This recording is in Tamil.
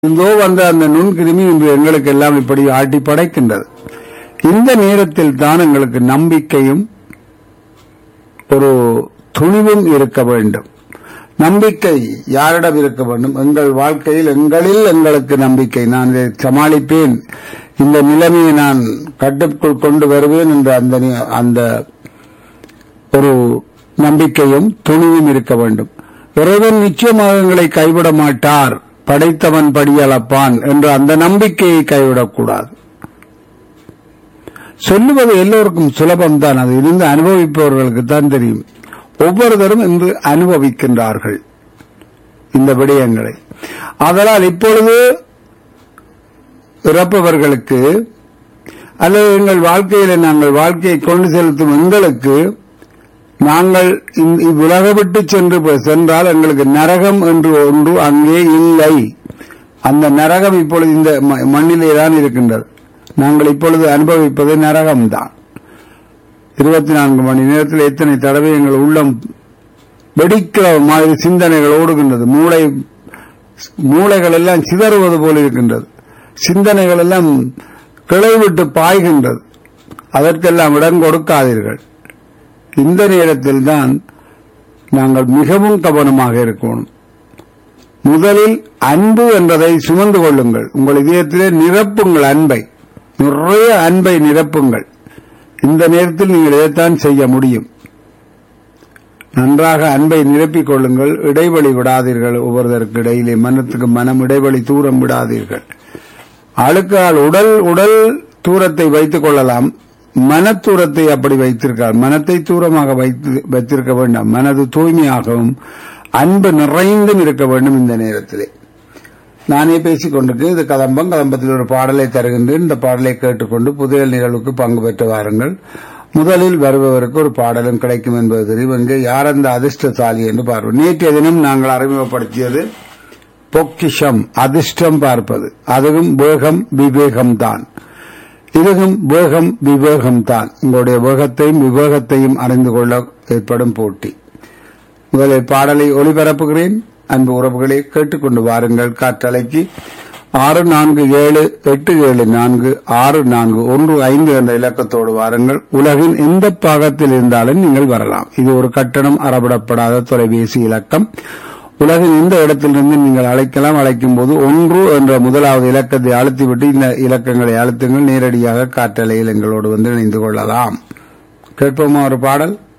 இருந்தோ வந்த அந்த நுண்கிருமி இன்று எங்களுக்கு எல்லாம் இப்படி ஆட்டி படைக்கின்றது இந்த நேரத்தில் தான் எங்களுக்கு நம்பிக்கையும் ஒரு துணிவும் இருக்க வேண்டும் நம்பிக்கை யாரிடம் இருக்க வேண்டும் எங்கள் வாழ்க்கையில் எங்களில் எங்களுக்கு நம்பிக்கை நான் இதை சமாளிப்பேன் இந்த நிலைமையை நான் கட்டுக்குள் கொண்டு வருவேன் என்ற அந்த நி- அந்த ஒரு நம்பிக்கையும் துணிவும் இருக்க வேண்டும் இறைவன் நிச்சயமாக எங்களை கைவிட மாட்டார் படைத்தவன் படியளப்பான் என்ற அந்த நம்பிக்கையை கைவிடக்கூடாது சொல்லுவது எல்லோருக்கும் சுலபம்தான் அது இருந்து அனுபவிப்பவர்களுக்கு தான் தெரியும் ஒவ்வொருவரும் இன்று அனுபவிக்கின்றார்கள் இந்த விடயங்களை அதனால் இப்பொழுது இறப்பவர்களுக்கு அல்லது எங்கள் வாழ்க்கையில நாங்கள் வாழ்க்கையை கொண்டு செலுத்தும் எங்களுக்கு நாங்கள் இந்த- இவ்வுலக விட்டு சென்று ப- சென்றால் எங்களுக்கு நரகம் என்று ஒன்று அங்கே இல்லை அந்த நரகம் இப்பொழுது இந்த ம- மண்ணிலே தான் இருக்கின்றது நாங்கள் இப்பொழுது அனுபவிப்பது நரகம்தான் இருபத்தி நான்கு மணி நேரத்தில் எத்தனை தடவை எங்கள் உள்ளம் வெடிக்கிற மாதிரி சிந்தனைகள் ஓடுகின்றது மூளை மூளைகள் எல்லாம் சிதறுவது போல இருக்கின்றது சிந்தனைகள் எல்லாம் கிளைவிட்டு பாய்கின்றது அதற்கெல்லாம் இடம் கொடுக்காதீர்கள் இந்த நேரத்தில் தான் நாங்கள் மிகவும் கவனமாக இருக்கணும் முதலில் அன்பு என்பதை சுமந்து கொள்ளுங்கள் உங்கள் இதயத்திலே நிரப்புங்கள் அன்பை நிறைய அன்பை நிரப்புங்கள் இந்த நேரத்தில் நீங்கள் இதைத்தான் செய்ய முடியும் நன்றாக அன்பை நிரப்பிக் கொள்ளுங்கள் இடைவெளி விடாதீர்கள் ஒவ்வொருவருக்கு இடையிலே மனத்துக்கு மனம் இடைவெளி தூரம் விடாதீர்கள் ஆளுக்கால் உடல் உடல் தூரத்தை வைத்துக் கொள்ளலாம் மனத்தூரத்தை அப்படி வைத்திருக்கார் மனத்தை தூரமாக வைத்து வைத்திருக்க வேண்டாம் மனது தூய்மையாகவும் அன்பு நிறைந்தும் இருக்க வேண்டும் இந்த நேரத்திலே நானே பேசிக் கொண்டிருக்கேன் இது கதம்பம் கதம்பத்தில் ஒரு பாடலை தருகின்றேன் இந்த பாடலை கேட்டுக்கொண்டு புதையல் நிகழ்வுக்கு பங்கு பெற்று வாருங்கள் முதலில் வருபவருக்கு ஒரு பாடலும் கிடைக்கும் என்பது தெரியும் இங்கே யார் அந்த அதிர்ஷ்டசாலி என்று பார்ப்போம் நேற்றைய தினம் நாங்கள் அறிமுகப்படுத்தியது பொக்கிஷம் அதிர்ஷ்டம் பார்ப்பது அதுவும் வேகம் விவேகம் தான் இதுவும் வேகம் விவேகம் தான் உங்களுடைய வேகத்தையும் விவேகத்தையும் அறிந்து கொள்ள ஏற்படும் போட்டி முதலில் பாடலை ஒளிபரப்புகிறேன் அன்பு உறவுகளை கேட்டுக்கொண்டு வாருங்கள் காற்றலைக்கு ஆறு நான்கு ஏழு எட்டு ஏழு நான்கு ஆறு நான்கு ஒன்று ஐந்து என்ற இலக்கத்தோடு வாருங்கள் உலகின் எந்த பாகத்தில் இருந்தாலும் நீங்கள் வரலாம் இது ஒரு கட்டணம் அறவிடப்படாத தொலைபேசி இலக்கம் உலகின் எந்த இடத்திலிருந்து நீங்கள் அழைக்கலாம் அழைக்கும் போது ஒன்று என்ற முதலாவது இலக்கத்தை அழுத்திவிட்டு இந்த இலக்கங்களை அழுத்துங்கள் நேரடியாக காற்றலையில் எங்களோடு வந்து இணைந்து கொள்ளலாம் கேட்போமா ஒரு பாடல்